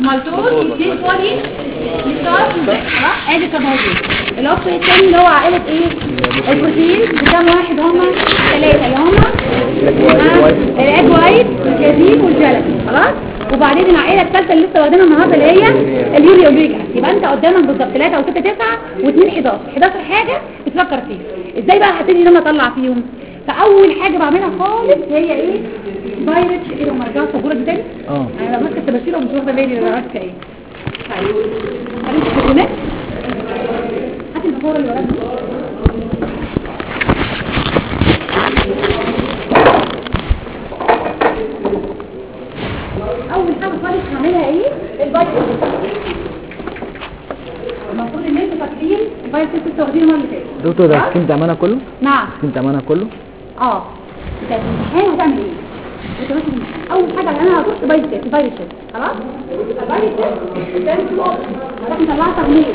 مالتوز يديه بولي نيتروجين خلاص ادي كربوهيدرات الاوبشن الثاني اللي هو عائله ايه البروتين بكام واحد هما ثلاثه اللي هما الاج وايت والكازين والجلاتين خلاص وبعدين العائله الثالثه اللي لسه واخدينها النهارده اللي هي اليوريا اوليك أسيد. يبقى انت قدامك بالظبط 3 او 6 9 و2 11 11 حاجه بتفكر فيها ازاي بقى هبتدي ان انا اطلع فيهم فاول حاجه بعملها خالص هي ايه فايروس ايه لو مرجعت صبوره دي تاني اه انا لو ماسكه التباشير ومش واخده بالي انا ماسكه ايه طيب هل انت فاهمه هات البخور اللي وراك دي. اول حاجه خالص هعملها ايه الفيروس المفروض ان انتوا فاكرين الفيروس لسه واخدينه المره اللي فاتت دكتور ده خلاص؟ سكين تأمانة كله نعم سكين تأمانة كله اه انت في الامتحان هتعمل ايه انت بس في الامتحان. اول حاجه انا هبص فيروس تيست فيروس تيست خلاص الفيروس تيست قدام في اوبشن ولكن طلعت تغميل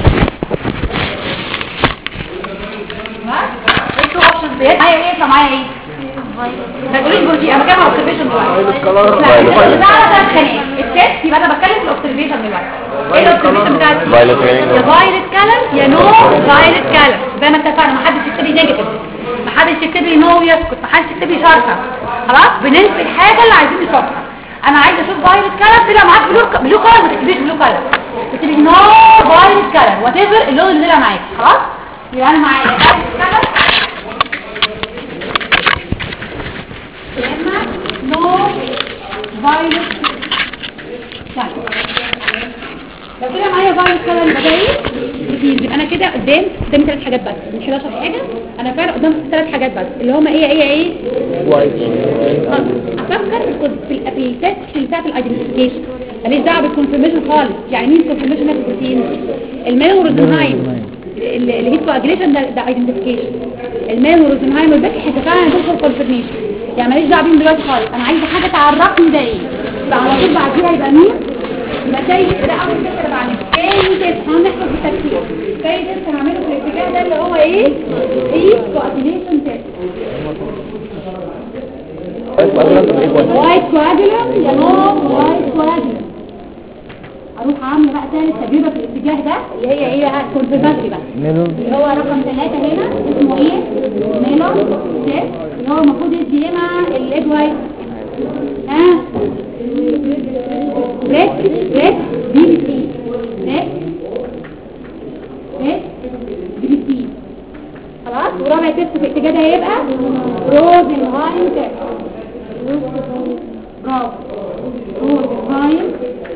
انتوا اوبشن ديت معايا ايه يطلع معايا ايه ما تقوليش بروتين انا بتكلم على اوبسرفيشن دلوقتي لا ده على ثلاث خانات التيست يبقى انا بتكلم في الاوبسرفيشن دلوقتي ايه الاوبسرفيشن بتاعتي Violet rain. يا فايلت كلر يا نو فايلت كلر زي ما اتفقنا ما حدش يكتب لي نيجاتيف ما حدش يكتب لي نو يسكت ما حدش يكتب لي شرطه خلاص بننسى الحاجه اللي عايزين نشوفها انا عايزه اشوف فايلت كلر طلع معاك بلو بلو كلر ما تكتبيش بلو كلر تكتبي نو فايلت كلر وات ايفر اللون اللي طلع معاك خلاص يبقى انا معايا فايلت كلر يا اما نو فايلت كلر لو كده معايا فايروس كده البدايل كتير يبقى انا كده قدام قدامي ثلاث حاجات بس من 11 حاجه انا فعلا قدام ثلاث حاجات بس اللي هما ايه ايه ايه وايت افكر في الكود- في ال- في التست بتاعت الايدنتيفيكيشن ماليش دعوه بالكونفرميشن خالص يعني مين كونفرميشن اوف بروتين المال والروزنهايم الهيت كواجريشن ده ده ايدنتيفيكيشن المال والروزنهايم والباقي حاجه فعلا هتدخل كونفرميشن يعني ماليش دعوه بيهم دلوقتي خالص انا عايزه حاجه تعرفني ده ايه يبقى على طول بعديها يبقى مين يبقى زي ده اول تست انا بعمله تاني تست هنحفظ بالترتيب تاني تست هعمله في الاتجاه ده اللي هو ايه هيت كواجريشن تيست وايت كواجولم يا نور وايت كواجولم اروح عامله بقى تاني تجربه في الاتجاه ده اللي هي ايه بقى كونفرماتري بقى ميلون اللي هو رقم ثلاثة هنا اسمه ايه ميلون تيست اللي هو المفروض يدي ايه مع الايد وايت ها ريك ريك دي بي سي ريك ريك دي بي سي خلاص ورابع تيست في الاتجاه ده هيبقى روزنهايم تيست برافو روزنهايم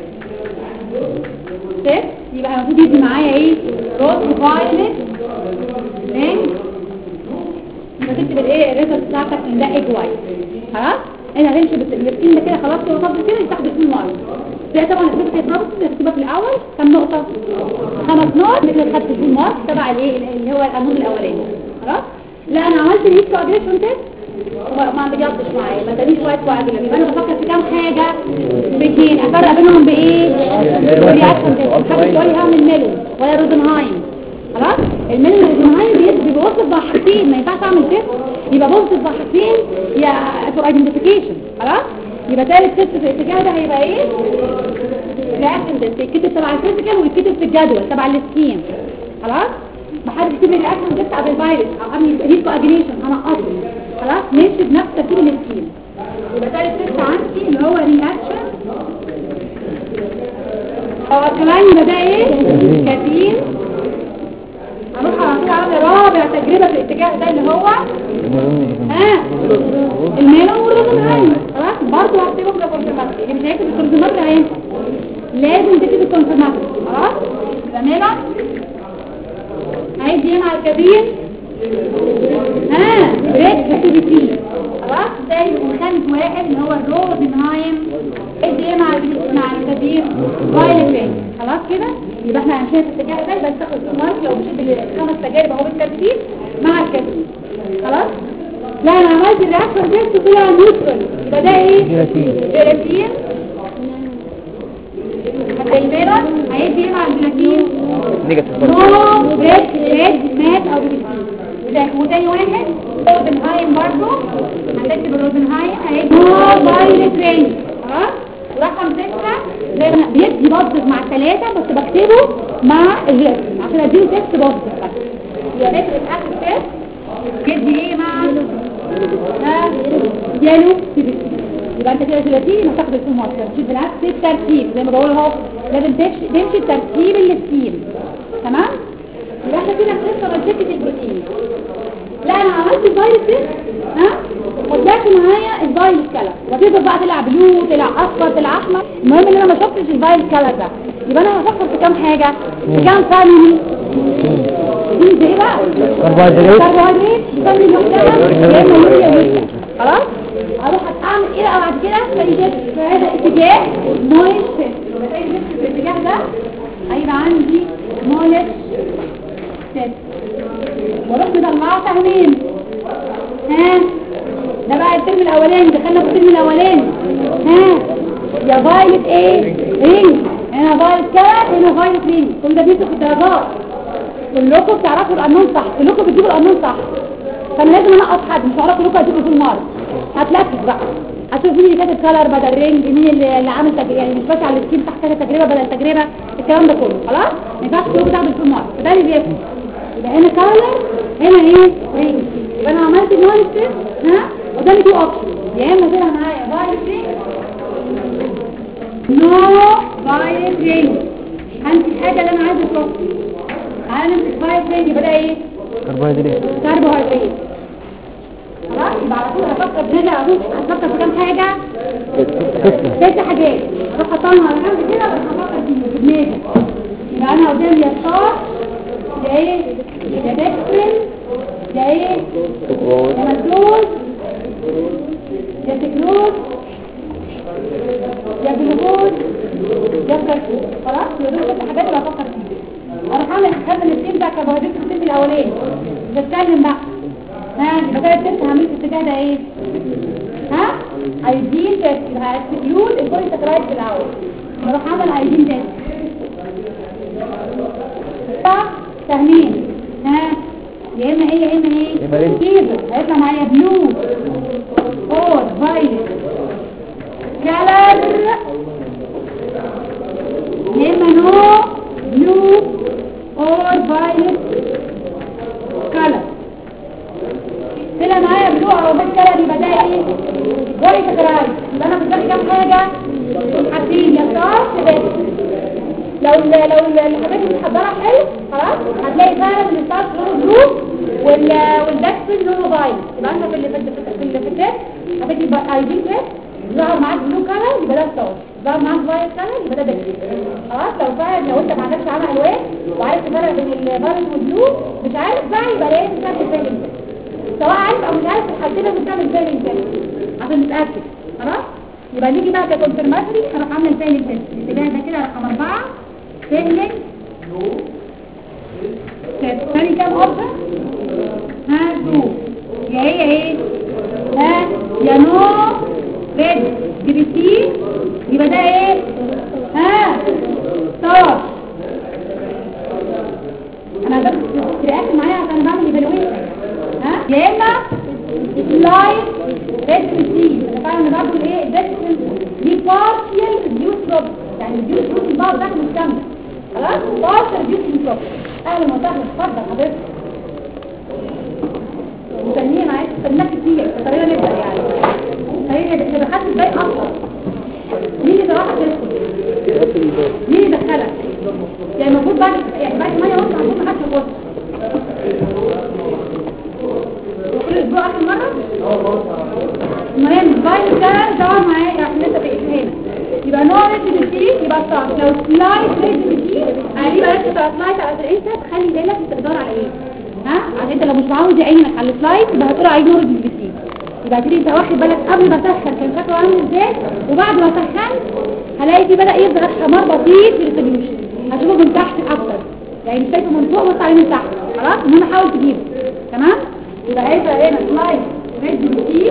تيست يبقى المفروض يدي معايا ايه روز فايلت لينك يبقى تكتب الايه الريزلت بتاعتك ان ده ايج وايت خلاص انت هتمشي بالسكين ده كده خلاص كده فاضل كده تاخد اسم وايت ده طبعا الريزلت هيتربط هتكتبها في الاول كام نقطه خمس نقط مثل خدت الفول مارك تبع الايه اللي هو القانون الاولاني خلاص لا انا عملت الهيت كواجريشن تيست هو ما بيجطش معايا ما ادانيش وايت كواجريشن يبقى انا بفكر في كام حاجه باثنين افرق بينهم بايه رياكشن تيست محدش يقول لي هعمل ميلون ولا روزنهايم خلاص الميلون والروزنهايم بيد- بيبقى وصف بحاجتين ما ينفعش اعمل تيست يبقى بوصف بحاجتين يا فور ايدنتيفيكيشن خلاص يبقى ثالث تيست في الاتجاه ده هيبقى ايه رياكشن تيست يتكتب تبع الفيزيكال ويتكتب في الجدول تبع السكين خلاص محدش يكتب لي رياكشن تيست قبل الفيروس او قبل الهيت اجريشن هنقصه خلاص نمشي بنفس ترتيب السكين يبقى ثالث تيست عندي اللي هو رياكشن اه كمان يبقى ده ايه كاتين هنروح على طول على رابع تجربه في الاتجاه ده اللي هو ها الميلون والروزنهايم خلاص برضه هكتبه في الكونفرماتري اللي مش هيكتب الكونفرماتري هينسى لازم تكتب الكونفرماتري خلاص يبقى ميلون هيدي هنا على الكبير ها ريد اكتيفيتي خلاص زي خامس واحد اللي هو الروزنهايم هيدي هنا على الكبير مع الكبير فايلت رينج خلاص كده يبقى احنا هنشوف الاتجاه ده بس تاخد مارك لو مشيت بالخمس تجارب اهو بالترتيب مع الكبير خلاص لا انا عملت الرياكشن تيست وطلع نيوترال يبقى ده ايه جيلاتين. جيلاتين البيرون هيدي مع الجيلاتين نيجاتيف برضه نو ريد ريد مات او بيكتين وده وتاني واحد روزنهايم برضو هنكتب الروزنهايم هيدي نو فايلت رينج خلاص رقم ستة زي ما بيدي بوزيتيف مع الثلاثة بس بكتبه مع الرياكشن عشان اديله تيست بوزيتيف بس يبقى نكتب اخر تيست يدي ايه مع ها يالو سيبتين يبقى انت كده جيلاتين هتاخد الفول ماركر تشوف بنفس الترتيب زي ما بقول اهو لازم تمشي تمشي بترتيب السكيم تمام يبقى احنا كده خلصنا من سكه البروتين لا انا عملت الفايل تيست ها وطلعت معايا الفايل كلر وتقدر بقى تلعب بلو تلعب اصفر تلعب احمر المهم ان انا ما شفتش الفايل كلر ده يبقى انا هفكر في كام حاجه في كام فاميلي دي زي ايه بقى كربوهيدرات كربوهيدرات فاميلي لوحدها يا اما يوريا ويسا. خلاص اروح اعمل ايه بقى بعد كده فايدات في هذا الاتجاه مولش تيست يبقى فايدات في الاتجاه ده هيبقى عندي مولش تيست واروح مطلعه سهمين ها ده بقى الترم الاولاني دخلنا في الترم الاولاني ها يا فايلت ايه رينج هنا فايلت كات هنا فايلت رينج كل ده بيدخل في الدرجات كلكم بتعرفوا القانون صح كلكم بتجيبوا القانون صح فانا لازم انقص حد مش هعرف كلكم هتجيبوا في المارك هتلفت بقى هتشوف مين اللي كاتب كلر بدل رينج مين اللي, اللي عامل تجربه يعني مش ماشي على السكين تحت كاتب تجربه بدل تجربه الكلام ده كله خلاص ما ينفعش كلكم تاخدوا في المارك فده اللي بيفرق يبقى هنا كلر هنا ايه رينج يبقى انا عملت النون ستيب ها قدامي تو اوبشن يا اما كده معايا فايت رينج نو فايت رينج هنسي الحاجه اللي انا عايزه اشوفها تعالى نمسك فايت رينج يبقى ده ايه كربوهيدرات كربوهيدرات خلاص يبقى على طول هفكر بنرجع على طول هفكر في كام حاجه ستة ست حاجات اروح احطهم على جنب كده بس هفكر فيهم في دماغي يبقى انا قدامي يا ستار يا ايه يا دكترين يا ايه يا مدلوز يا تكلوز يا جلوكوز يا كركوز خلاص يبقى دول ست حاجات اللي هفكر فيهم اروح اعمل حساب الاثنين بتاع كربوهيدرات في السن الاولاني بتكلم بقى ها يبقى كده التست هعمل في الاتجاه ده ايه ها ايدين تيست يبقى هاكسكيوت البوليساكرايد في الاول بروح اعمل ايدين تيست صح فاهمين ها يا اما ايه يا اما ايه يبقى إيه؟ كيزر هيطلع معايا بلو اور فايلت كلر يا اما نو بلو اور فايلت كلر طلع معايا بلو او فايلت كلر يبقى ده ايه بوليساكرايد يبقى انا بتلاقي كام حاجه حاجتين يا ستار يا بس لو ال لو ال- الحاجات اللي متحضره حلو خلاص هتلاقي فعلا الستارت لونه بلو وال والدكسل لونه بايظ يبقى انت في اللي في ال- في ال- في التيست هتكتب اي دي تيست ظهر معاك بلو كلر يبقى ده ستار ظهر معاك وايت كلر يبقى ده دكسل خلاص لو فعلا لو انت ما عندكش عمى الوان وعايز تفرق بين الفيروس والبلو مش عارف بقى يبقى لازم تعمل فيلم سواء عارف او مش عارف في الحالتين لازم تعمل فيلم تاني عشان تتاكد خلاص يبقى نيجي بقى ككونفرماتوري هروح اعمل فيلم تيست الاتجاه ده كده رقم اربعه فيلم تاني كام اوبشن ها تو يا هي ايه ها يا نو ريد دي بي سي يبقى ده ايه ها ستار انا ده ترياكت معايا عشان بعمل ايفالويشن ها يا اما سلايد ريد دي بي سي انا فعلا باخد ايه ده دي بارشال ريديوس بروب يعني ريديوس بروب البعض ده مش كامل خلاص بارشال ريديوس بروب اهلا وسهلا اتفضل حضرتك مستنيه معاك استناك كتير خلينا نبدا يعني خلينا نبدا دخلت ازاي اكتر مين اللي راح تدخل مين اللي دخلك يعني المفروض بعد يعني بعد 8 ونص المفروض ما حدش يخش كل اسبوع اخر مره المهم بايت كان دور معايا عشان انت بقيت هنا يبقى نوع ريد بي يبقى صعب لو سلايد ريد بي يعني بقى انت سلايد على انت تخلي بالك انت بتدور على ايه ها عشان انت لو مش معود عينك على السلايد يبقى هتقول عليه نور ريد بي يبقى تيجي انت واخد بالك قبل ما اسخن كان شكله عامل ازاي وبعد ما سخنت هلاقي فيه بدا يظهر حمار بسيط في الريزوليوشن هشوفه من تحت اكتر يعني مش شايفه من فوق بص عليه من تحت خلاص المهم حاول تجيبه تمام يبقى هيبقى هنا سلايد ريد بي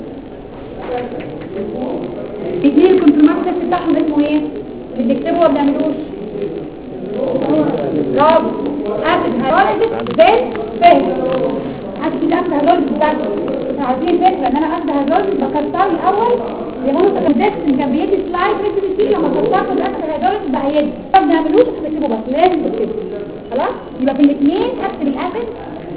اثنين الكونفرمات تيست بتاعهم اسمه ايه اللي بيكتبوا وما بيعملوش برافو اسيد هيدروليز بين فهم اسيد اسيد هيدروليز بتاعته احنا عايزين فكره ان انا اسيد هيدروليز بكسره الاول يبقى انا الدكتن كان بيدي سلايد ريد بي لما تحطها في الاخر الهيدروليك بقى يدي طب ما نعملوش هتكتبه بس لازم تكتبه خلاص يبقى في الاثنين هكتب الاسد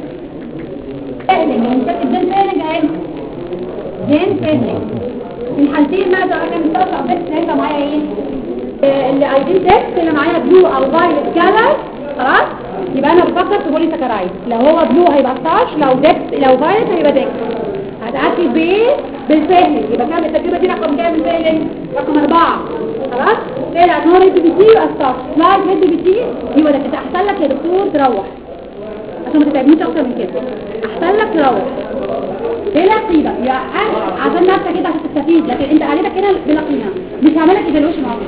فعلنج يعني كاتب دين فعلنج اهي دين فعلنج في الحالتين ماذا كان مستوصع بس هيبقى معايا ايه آه، اللي عايزين تكست اللي معايا بلو او فايلت كلر خلاص يبقى انا بفكر في بولي سكرايد لو هو بلو هيبقى ستارش لو دكس لو فايلت هيبقى دكس هتأكد بايه بالفهم يبقى كام التجربه دي رقم كام الفعل رقم أربعة خلاص طلع نور ريد بي تي يبقى ستارش سلايد ريد بي تي يبقى ده كده احسن لك يا دكتور تروح عشان ما تتعبنيش اكتر من كده احسن لك تروح بلا قيمة يا أنا عشان نفسك كده عشان تستفيد لكن انت قاعدتك هنا بلا قيمة مش هعملك ايفالويشن عمري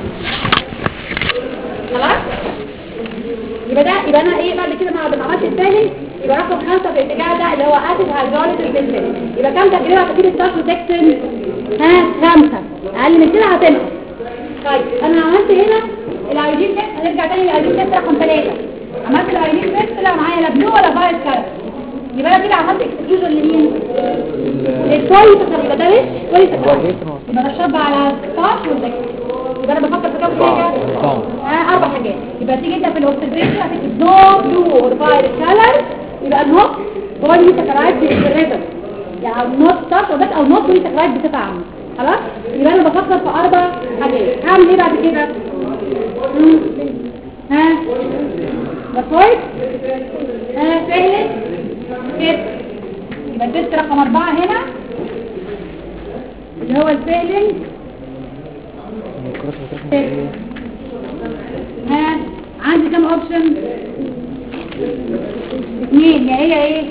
خلاص يبقى ده يبقى انا ايه بعد كده ما ما عملتش الثاني يبقى رقم خمسة في الاتجاه ده اللي هو اسيد هيدروليز البنزين يبقى كام تجربة هتجيب الستارش وتكسن ها خمسة اقل من كده هتنقص طيب انا عملت هنا الايودين تيست هنرجع تاني للايودين تيست رقم ثلاثة عملت الايودين تيست طلع معايا لا بلو ولا فايت كلر يبقى انا كده عملت اكسكلوجن لمين؟ للكويس يبقى ده ليش؟ كويس يبقى انا الشرب على ستارش والدكتور يبقى انا بفكر في كام حاجة؟ آه اربع حاجات يبقى تيجي انت في الاوبسيدريشن هتكتب نو بلو اور فاير كلر يبقى النوت هو اللي سكرايد في الريزم يعني نوت ستارت او بس او نوت هو سكرايد بصفه عامه خلاص يبقى انا بفكر في اربع حاجات هعمل ايه بعد كده مم. ها ده كويس ها سهل كده يبقى التست رقم اربعه هنا اللي هو الفيلنج ها عندي كم اوبشن اثنين يا هي ايه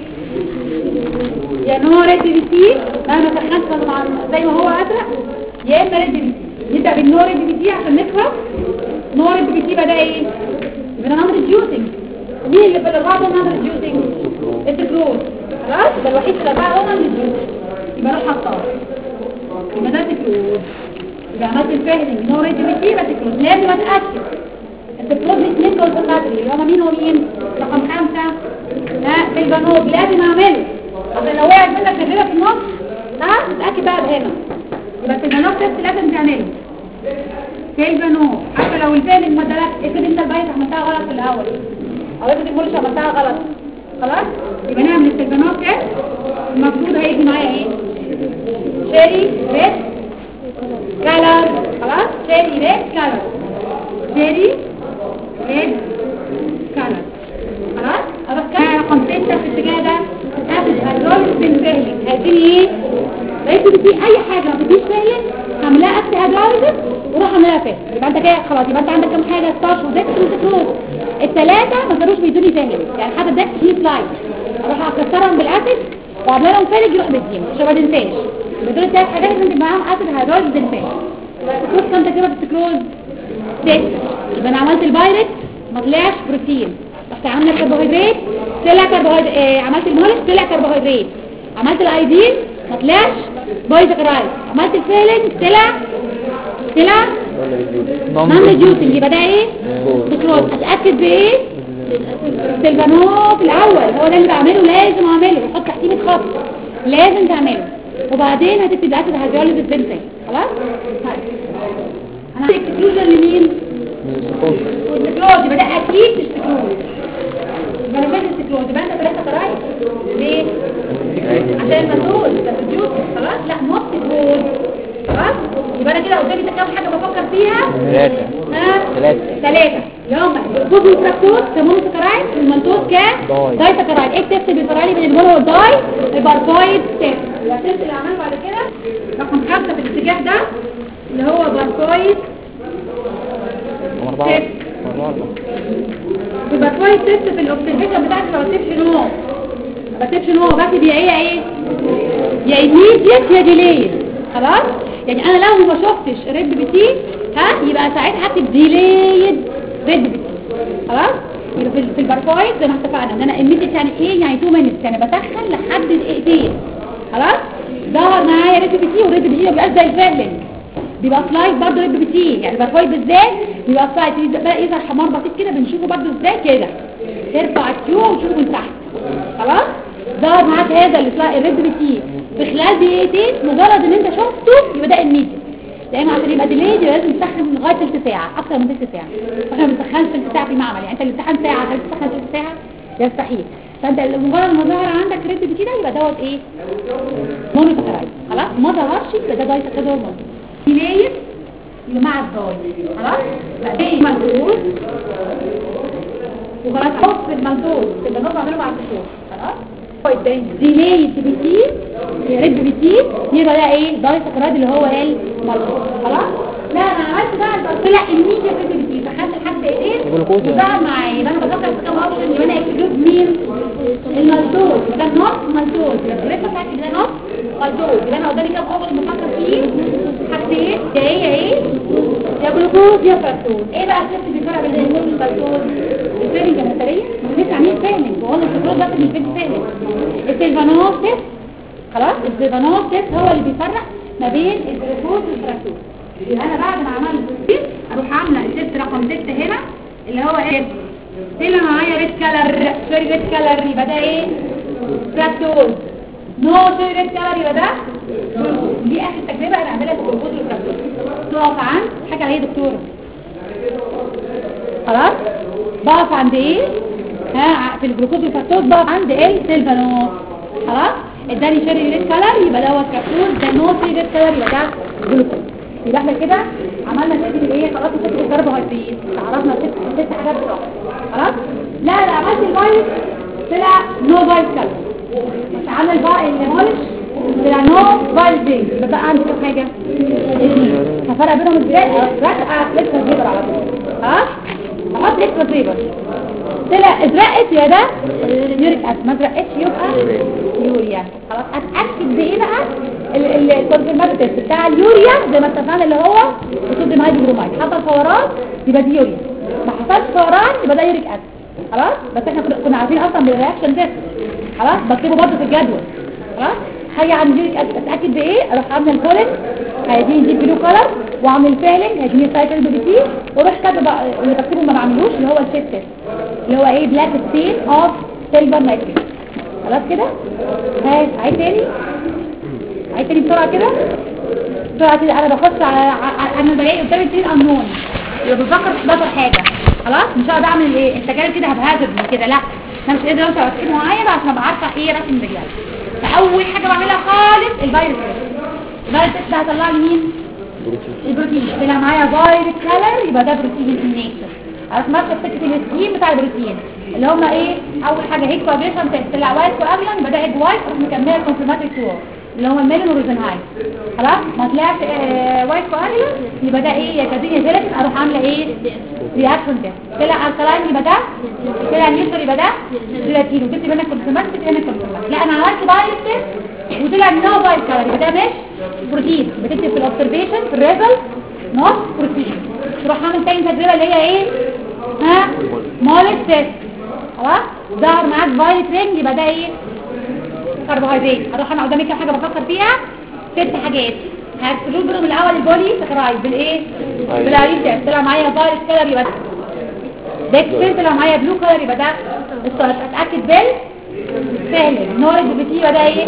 يا نو ريد بي سي انا سخنت مع زي ما هو ازرق يا اما ريد بي سي نبدا بالنو ريد بي سي عشان نخلص نو ريد بي سي بدا ايه يبقى نمبر ريديوسنج مين اللي في الاربعه دول نمبر ريديوسنج التكروز خلاص ده الوحيد في الاربعه دول نمبر ريديوسنج يبقى اروح حطاه يبقى ده تكروز يبقى عملت الفهرنج نو ريد بي سي بس تكروز لازم اتاكد التكروز الاثنين دول في القدر اللي هما مين ومين رقم خمسة ها في البنوب لازم اعمله عشان لو وقعت منك تجربه في النص ها اتاكد بقى هنا يبقى في البنوب تست لازم تعمله في البنوب حتى لو الفعل ما ادالك افرض انت البايت عملتها غلط في الاول او افرض المولش عملتها غلط خلاص يبقى نعمل في البنوب تست المفروض هيجي معايا ايه شيري ريد كالر خلاص شيري ريد كالر شيري ريد كالر خلاص اروح كده رقم 6 في الاتجاه ده اخد هيدروليك بنفهلك هيديني ايه لقيت بدي اي حاجه ما بديش فهلك هعملها اكت هيدروليك واروح اعملها فهلك يبقى انت كده خلاص يبقى انت عندك كام حاجه ستارش ودكس وتكروز الثلاثه ما كانوش بيدوني فهلك يعني حتى الدكس فيه سلايد اروح اكسرهم بالاسيد واعمل لهم فهلك يروح مديهم عشان ما تنساش بدون الثلاث حاجات لازم تبقى معاهم اسيد هيدروليك بنفهلك التكروز كام تجربه في التكروز ست يبقى انا عملت البايركس ما طلعش بروتين رحت عامله الكربوهيدرات طلع كربوهيدرات آه عملت المولس طلع كربوهيدرات عملت الايدين ما طلعش بايزكرايد عملت الفيلنج طلع طلع نون ريديوسنج يبقى ده ايه بتروز اتاكد بايه سيلفانو في الاول هو ده اللي بعمله لازم اعمله بحط تحتيه خط لازم تعمله وبعدين هتكتب اسيد هيدروليز بنتين خلاص انا اكسكلوجن لمين السكلوز يبقى ده اكيد مش سكلوز يبقى لما السكلوز يبقى انت ثلاثه قرايب ليه عشان المسؤول ده ريديوس خلاص لا نوت سكلوز خلاص يبقى انا كده قدامي كام حاجه بفكر فيها ثلاثة ها ثلاثة ثلاثة يوم الجزء الفراكتوز كمون سكرايد والمنتوز كام داي. داي سكرايد ايه التست اللي بيفرق لي بين المونو والداي الباركويد تيست التست اللي عمله بعد كده رقم خمسة في الاتجاه ده اللي هو باركويد أربعة تيست أربعة يبقى كويس تيست في الاوبسرفيشن بتاعتي ما بكتبش نوع ما بكتبش نوع بكتب يا ايه ايه يا ايميديت يا ديليد خلاص يعني انا لو ما شفتش ريد بي تي ها يبقى ساعتها هكتب ديليد ريد بي تي خلاص يبقى في في الباركويد زي ما اتفقنا ان انا ايميديت يعني ايه يعني 2 مينتس يعني بسخن لحد دقيقتين خلاص ظهر معايا ريد بي تي وريد بي تي ما بيبقاش زي الفعلن بيبقى سلايد برضه ريد بي تي يعني الباركويد بالذات بيبقى سلايد بقى يظهر حمار بسيط كده بنشوفه برضه ازاي كده ترفع الكيو وتشوفه من تحت خلاص ظهر معاك هذا السلايد الريد بي تي في خلال دقيقتين مجرد ان انت شفته يبقى ده الميديا لانه عشان يبقى ديليد لازم تسخن لغايه ثلث ساعه اكتر من ثلث ساعه واحنا ما بنسخنش ثلث ساعه في المعمل يعني انت الامتحان ساعه هل تسخن ثلث ساعه يستحيل فانت مجرد ما ظهر عندك ريد كده يبقى دوت ايه مونوساكرايد خلاص ما ظهرش يبقى ده دايت كده هرمون ديليد اللي مع الداي خلاص بقى ايه ملحوظ وخلاص حط المنظور تبقى نطلع منه بعد شهور خلاص قدام ديلي بي تي ريد بي تي يبقى ده ايه داي سكرات اللي هو ايه الملحوظ خلاص لا انا عملت بقى الضغط طلع الميديا ريد بي تي فخدت لحد ايه الجلوكوز يعني. وظهر معايا يبقى انا بفكر في كام اوبشن يبقى انا اكسكلود مين المالتوز ده نص مالتوز الريتم بتاعتي ده نص مالتوز يبقى انا قدامي كام اوبشن بفكر فيه حاجتين يا ايه يا ايه يا جلوكوز يا فركتوز ايه بقى الست اللي بيفرق بين الجلوكوز والفركتوز الفيرنج المثاليه ما لسه عاملين فيرنج وهو الفركتوز بس اللي بيفرق فيرنج السيلفانوسيس خلاص السيلفانوسيس هو اللي بيفرق ما بين الجلوكوز والفركتوز يبقى انا بعد ما عملت الست اروح عامله الست رقم 6 هنا اللي هو ايه طلع معايا ريد كلر سوري ريد كلر يبقى ده ايه فركتوز نو سوري ريد كلر يبقى ده جلوكوز. دي اخر تجربه انا اعملها في الجلوكوز والفركتوز تقف عند حاجه عليها دكتوره خلاص بقف عند ايه ها في الجلوكوز والفركتوز بقف عند ايه سيلفانوز خلاص اداني شيري ريد كلر يبقى دوت فركتوز ده نو سوري ريد كلر يبقى ده جلوكوز يبقى احنا كده عملنا ست الايه خلاص ست الكربوهيدرات عرفنا ست ست حاجات بتوع خلاص لا لا عملت الفايت طلع نو فايت كلر مش عامل بقى المولش طلع نو فايت دي يبقى بقى عندي كام حاجه اثنين هفرق بينهم ازاي رقعه لسه زيبر على طول ها احط لسه زيبر طلع ازرقت يا ده يوريك اسيد ما ازرقتش يبقى يوريا خلاص اتاكد بايه بقى الكونفرماتيف بتاع اليوريا زي ما اتفقنا اللي هو الصوديوم هيدروجرومايد حصل فوران يبقى دي يوريا ما حصلش فوران يبقى ده يوريك اسيد خلاص بس احنا كنا- كنا عارفين اصلا بالرياكشن ده خلاص بكتبه برضه في الجدول خلاص حاجه عن اليوريك اسيد اتاكد بايه اروح عامله الكولين هيديني دي بلو كلر واعمل فيلنج هيديني سايكل بي تي واروح كاتبه بقى اللي بكتبه ما بعملوش اللي هو الشيت تيست اللي هو ايه بلاك ستين اوف سيلفر نايتريت خلاص كده هاي عيد تاني عيد تاني بسرعه كده بسرعه كده انا بخش على ع- انا بلاقي قدامي اتنين انون يبقى بفكر في 11 حاجه خلاص مش هقعد اعمل ايه التجارب كده هبهذب من كده لا انا مش قادره اوصل رقم معين عشان ابقى عارفه ايه رقم الرجال فاول حاجه بعملها خالص الفيروس الفيروس ده هيطلع لي مين البروتين طلع معايا فايروس كلر يبقى ده بروتين النيشن عرفت ماسكه فكره السكيم بتاع البروتين اللي هم ايه اول حاجه هيك كوابيشن طلع وايت كواجلان يبقى ده ايج وايت اروح مكمله كونفرماتري كور اللي هو الميلين والروزنهايم خلاص ما طلعش آه وايت كواجلان يبقى ده ايه يا كازين يا جيلاتين اروح عامله ايه رياكشن ده طلع الكلاين يبقى ده طلع نيوتر يبقى ده جيلاتين وجبت منك كونفرماتري جبت منك كونفرماتري لا انا عملت فايروس وطلع نو فايروس كلر يبقى ده مش بروتين بتكتب في الاوبزرفيشن في الريزلت نوت بروتين تروح عامل تاني تجربه اللي هي ايه ها مولت تيست خلاص ظهر معاك فايت رينج يبقى ده ايه كربوهيدرات اروح انا قدامي كام حاجه بفكر فيها ست حاجات هكتب منهم الاول البولي سكرايد بالايه بالايد تيست طلع معايا فايت كلر يبقى ده ديكستين طلع معايا بلو كلر يبقى ده الستارت اتاكد بال سهل نورد بي تي يبقى ده ايه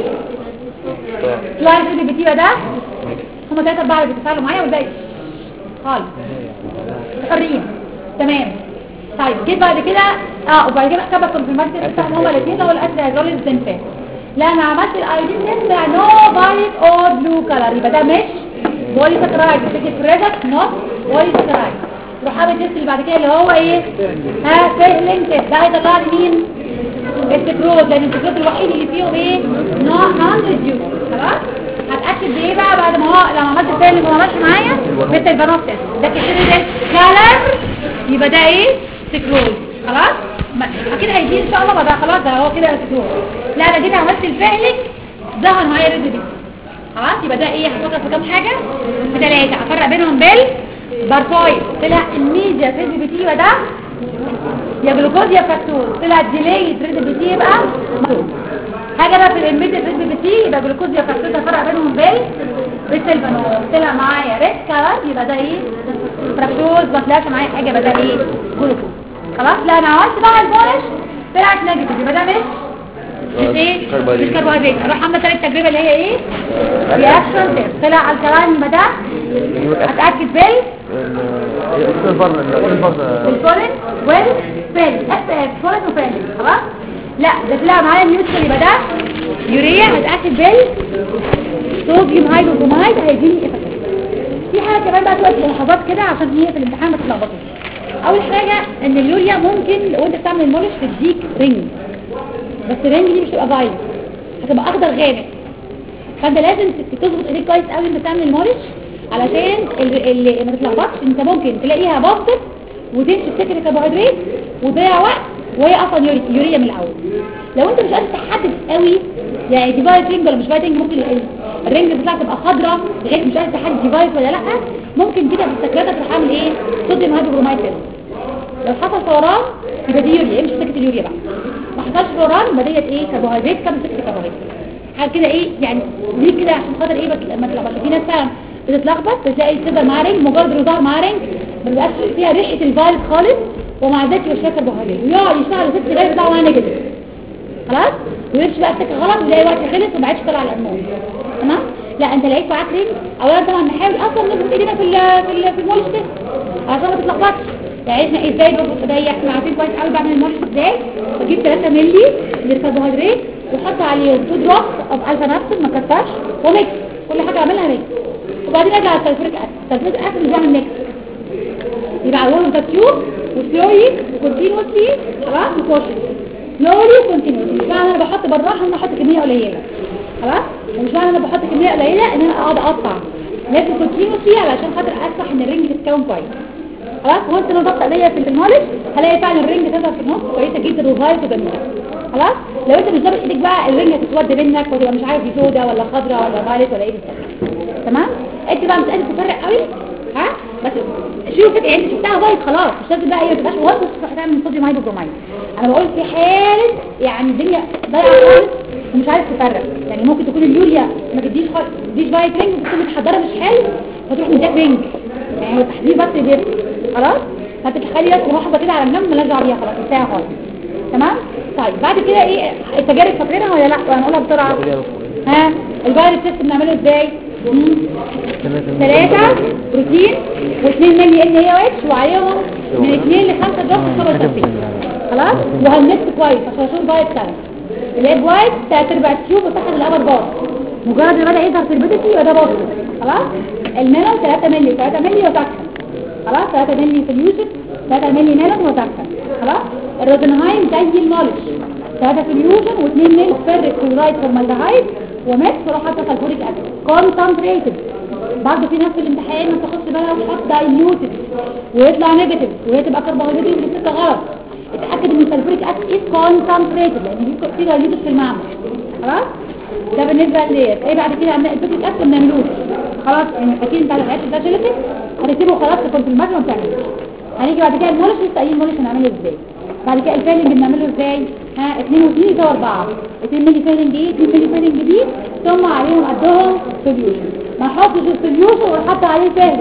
سلايد بي تي يبقى ده هما ثلاثة أربعة اللي بيتفاعلوا معايا والباقي خالص حرين تمام طيب جيت بعد كده اه وبعد كده اختبر كونفرماتيف بتاعهم هما الاثنين اللي هو الاسيد هيدروليز زنفان لا انا عملت الايدين تيست بتاع نو بايت اور بلو كلر يبقى ده مش بولي سكرايد بتيجي فريزت نوت بولي سكرايد روح عامل تيست اللي بعد كده اللي هو ايه ها فيلينج تيست ده هيطلع لي مين السكروز لان السكروز الوحيد اللي فيهم ايه نوع نون ريديوس خلاص هتاكد بايه بقى بعد ما هو لما عملت الفيلم وما ماشي معايا مثل البنات تيست ده كده ده كلر يبقى ده ايه سكروز خلاص ما- اكيد هيجي ان شاء الله ما ده خلاص ده هو كده سكروز لا انا جيت عملت الفعل ظهر معايا ريد دي خلاص يبقى ده ايه هفكر في كام حاجه في ثلاثه افرق بينهم بال بارفايد طلع الميديا ريد بي تي يبقى ده يا جلوكوز يا فاكتور طلع ديلي ريد بي تي يبقى مكتوب حاجه بقى في الاميديت ريد بي تي يبقى جلوكوز يا فاكتور افرق بينهم بال بالسلفانول طلع معايا ريد كلر يبقى ده ايه فراكتوز ما طلعش معايا حاجه يبقى ده ايه جلوكوز خلاص لا انا عملت بقى البولش طلعت نيجاتيف يبقى ده مش مش ايه كربوهيدرات. مش كربوهيدرات اروح عامله ثالث تجربه اللي هي ايه رياكشن تيست طلع الكلام يبقى ده اتاكد بال الفرد الفرد الفولن والفيل اف اف فولن وفيل خلاص لا ده طلع معايا نيوترال يبقى ده يوريا هتاكد بال صوديوم هيدروكرومايد هيديني افكت في حاجه كمان بقى دلوقتي ملاحظات كده عشان هي في الامتحان ما تتلخبطش اول حاجه ان اليوريا ممكن لو انت بتعمل المولش تديك رينج بس الرينج دي مش هتبقى فايلت هتبقى اخضر غامق فانت لازم تظبط ايديك كويس قوي انت بتعمل المولش علشان ال- اللي ما تتلخبطش انت ممكن تلاقيها باظت وتمشي تفتكر الكربوهيدرات وتضيع وقت وهي اصلا يوري- يوريا من الاول لو انت مش قادر تحدد قوي يعني دي فايت رينج ولا مش فايت رينج ممكن ال- الرينج بتاعك تبقى خضراء لغايه مش قادر تحدد دي فايت ولا لا ممكن كده في السكرتة تروح عامل ايه صوديوم هيدروبرومايد تيست لو حصل فوران يبقى دي يوريا امشي سكه اليوريا بقى ما حصلش فوران يبقى ديت ايه كربوهيدرات كام سكه كربوهيدرات حاجه كده ايه يعني دي كده عشان خاطر ايه بس لما تلخبط في ناس فعلا بتتلخبط بتلاقي الصدر معاه رنج مجرد انه ظهر معاه رنج ما بيبقاش فيها ريحه الفيروس خالص ومع ذلك يبقى فيها كربوهيدرات ويقعد يشتغل ست دقايق بتاعه معاه نيجاتيف خلاص ويمشي بقى السكه غلط ويلاقي وقت خلص وما عادش طلع الانمون تمام لا انت لقيت معاك رنج اولا طبعا نحاول اصلا نظبط ايدينا في ال في ال في المولش ده عشان ما تتلخبطش يعني احنا ازاي بظبط ايديا احنا عارفين كويس قوي بعمل المولش ازاي بجيب 3 مللي من الكربوهيدرات واحط عليهم 2 دروبس اوف الفا نابسون ما كترش وميكس كل حاجه اعملها ميكس وبعدين ارجع على السلفوريك اسيد السلفوريك اسيد اللي بعمل ميكس يبقى اول ده تيوب وسلوي وكونتينوسلي خلاص وكوشن سلولي وكونتينوسلي مش معنى انا بحط بالراحه ان انا احط كميه قليله خلاص ومش معنى انا بحط كميه قليله ان انا اقعد اقطع لازم كونتينوسلي علشان خاطر اسمح ان الرنج تتكون كويس خلاص وانت انا ضغط ايديا في النولج هلاقي فعلا الرنج تظهر في النص كويسه جدا وفايت وجميله خلاص لو انت مش ضابط ايدك بقى الرنج هتتود منك وتبقى مش عارف دي سودا ولا خضراء ولا فايلت ولا ايه بالظبط تمام انت بقى مش قادر تفرق قوي ها بس شوف يعني انت شفتها فايت خلاص مش لازم بقى ايه ما تبقاش وانت تروح تعمل صوديوم هيدروبرومايد انا بقول في حاله يعني الدنيا ضايعه خالص ومش عارف تفرق يعني ممكن تكون اليوريا ما تديش خالص تديش فايت رينج وتكون متحضره مش حلو فتروح مديك رينج يعني هو التحضير بس بيفرق خلاص هتتخلي بس ملاحظه كده على النم مالهاش دعوه بيها خلاص انتهى خالص تمام طيب بعد كده ايه التجارب فاكرينها ولا لا هنقولها بسرعه ها الفيروس تيست بنعمله ازاي مم. ثلاثة بروتين واثنين ملي ان اي اتش وعليهم من اثنين لخمسة دروب خبر تفصيل خلاص وهنمت كويس عشان اشوف بايت سنة الايد وايت تلات ارباع تيوب وتاخد الابر باص مجرد ما بدا يظهر في البيتسي يبقى ده باص خلاص الميلون 3 ملي 3 ملي وتكسر خلاص 3 ملي سوليوشن 3 ملي ميلون وتكسر خلاص الروزنهايم زي المولش 3 سوليوشن و2 ملي فيريك كلورايد فورمالدهايد وميكس وراح حاطه سلفوريك اسيد كونسنتريتد برضه في ناس في الامتحان ما تاخدش بالها وتحط دايليوتد ويطلع نيجاتيف وهي تبقى كربوهيدرات اللي بتبقى غلط اتاكد ان السلفوريك اسيد از كونسنتريتد لان دي في دايليوتد في المعمل خلاص ده بالنسبه لديت ايه بعد كده عندنا البيتك اسيد ما بنعملوش خلاص يعني فاكرين بتاع الحاجات ده جيلاتين هنكتبه خلاص في كنت المجمع ما بتعملوش هنيجي بعد كده المولش لسه قايلين المولش هنعمله ازاي بعد كده الفيلنج بنعمله ازاي ها 2 و2 يساوي 4 2 ملي فيلنج ايه 2 ملي فيلنج دي ثم عليهم قدهم سوليوشن ما احطش السوليوشن واحط عليه فيلنج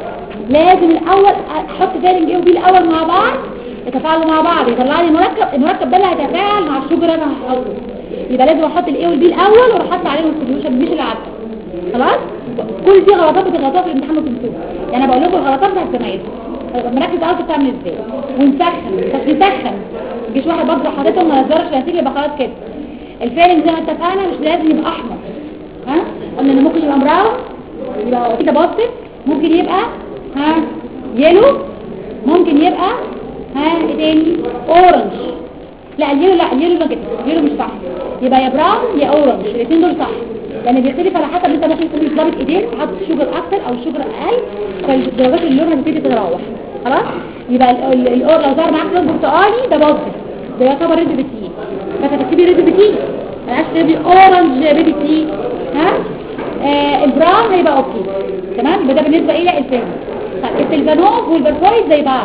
لازم الاول احط فيلنج ايه وبي الاول مع بعض يتفاعلوا مع بعض يطلع لي مركب المركب ده اللي هيتفاعل مع الشجر اللي انا هحطه يبقى لازم احط الايه والبي الاول واروح احط عليهم السوليوشن مش العكس خلاص كل دي غلطات بتغلطوها في الامتحان وتنسوها يعني انا بقول لكم الغلطات بتاعت الزمايل مركز اول بتعمل ازاي ونسخن بس نسخن مجيش واحد برضه حاططهم ما يهزرش النتيجه يبقى خلاص كده الفيلم زي ما اتفقنا مش لازم يبقى احمر ها قلنا انه ممكن يبقى براون يبقى كده بسيط ممكن يبقى ها يلو ممكن يبقى ها ايه تاني اورنج لا اليلو لا اليلو ما كده اليلو مش صح يبقى يا براون يا اورنج الاثنين دول صح لان بيختلف على حسب انت ممكن تكون ضابط ايديك حاطط شوجر اكتر او شوجر اقل فدرجات اللون هتبتدي تتراوح خلاص يبقى ال- ال- الاور لو ظهر معاك لون برتقالي ده بوزيتيف ده يعتبر ريد بتي بس هتكتبي ريد بتي ملهاش تكتبي اورنج ريد بتي ها آه البراون هيبقى اوكي تمام يبقى ده بالنسبه الى الفيلم طيب السلفانوز والبرفويد زي بعض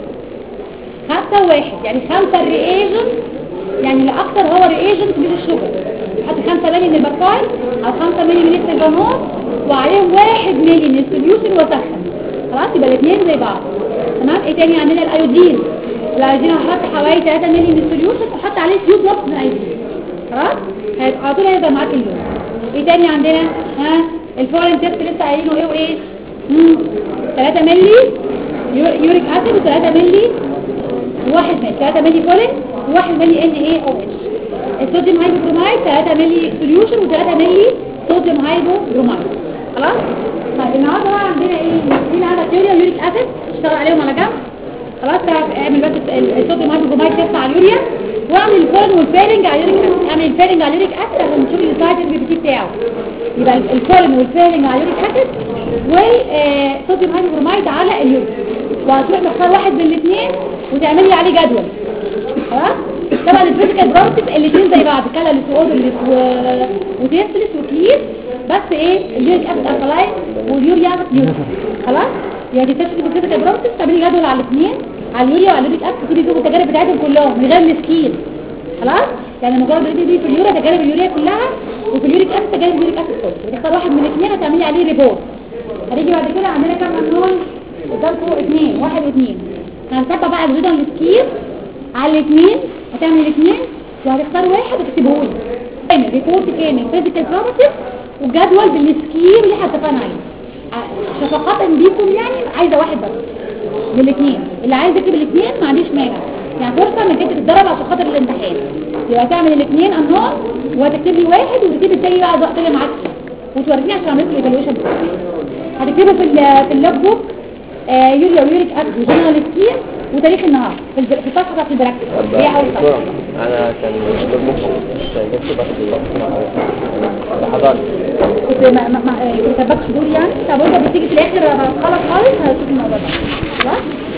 خمسة وواحد يعني خمسة الرياجنت يعني الأكثر هو رياجنت مش الشجر حط خمسة ملي من البرفايل أو خمسة ملي من السلفانوز وعليهم واحد ملي من السوليوشن وسخن خلاص يبقى الاثنين زي بعض تمام ايه تاني عندنا الايودين الايودين هحط حوالي 3 ملي من السوليوشن وحط عليه فيوز نص من الايودين خلاص هيبقى على طول هيبقى معاك اليوم ايه تاني عندنا ها الفورين تيست لسه قايلينه ايه وايه مم. 3 مللي يو- يوريك اسيد و3 مللي واحد مللي 3 مللي فولين و1 مللي ان اي او اتش الصوديوم هايبوبرومايد 3 مللي سوليوشن و3 مللي صوديوم هايبوبرومايد خلاص طيب النهارده بقى عندنا ايه عندنا عندك يوريا ويوريك اسيد اشتغل عليهم على جنب خلاص تعرف اعمل بس ال- الصوديوم هايبوبرومايد تيست على اليوريا واعمل الفولين والفيرنج على اليوريك اسيد اعمل الفيرنج على اليوريك اسيد عشان نشوف السايد البي بي تي بتاعه يبقى ال- الفولين والفيرنج على اليوريك اسيد والصوديوم هايبوبرومايد على اليوريك وهتروح تختار واحد من الاثنين وتعمل لي عليه جدول خلاص طبعا الفيزيكال بروسيس الاثنين زي بعض كالاليس واودلس و... وتيستلس وكلير بس ايه اليوريك اسيد الكلاين واليوريا يوريك خلاص يعني تكتشف الفيزيكال بروسيس تعملي جدول على الاثنين على اليوريا وعلى اليوريك اسيد تيجي تشوفوا التجارب بتاعتهم كلهم من غير السكيل خلاص يعني مجرد ان دي في اليوريا تجارب اليوريا كلها وفي اليوريك اسيد تجارب اليوريك اسيد كله تختار واحد من الاثنين هتعملي عليه ريبورت هنيجي بعد كده عندنا كام مجنون قدامكم اثنين واحد واثنين هنطبق بقى الجدول السكيل على الاثنين هتعمل الاثنين وهتختار واحد وتكتبه لي كامل ريبورت كامل فيزيكال بروسيس وجدول بالسكيل اللي احنا اتفقنا عليه ع- شفقة بيكم يعني عايزه واحد بس من الاثنين اللي عايز يكتب الاثنين ما عنديش مانع يعني فرصه انك انت تتدرب عشان خاطر الامتحان يبقى تعمل الاثنين انهار وهتكتب لي واحد وتكتب التاني بقى الوقت اللي معاك فيه وتوريني عشان اعمل لكم الايفالويشن هتكتبه في ال- في اللوج بوك آه، يوريا ويوريك اسيد وجنرال سكير وتاريخ النهار في الب- في الصفحه بتاعت البراكتس هي اول صفحه انا كان المخ بس بس حضرت كنت ما ما ما- آه، كنت سباك صدور يعني طب انت بتيجي في الاخر خلاص خالص هتشوف الموضوع ده خلاص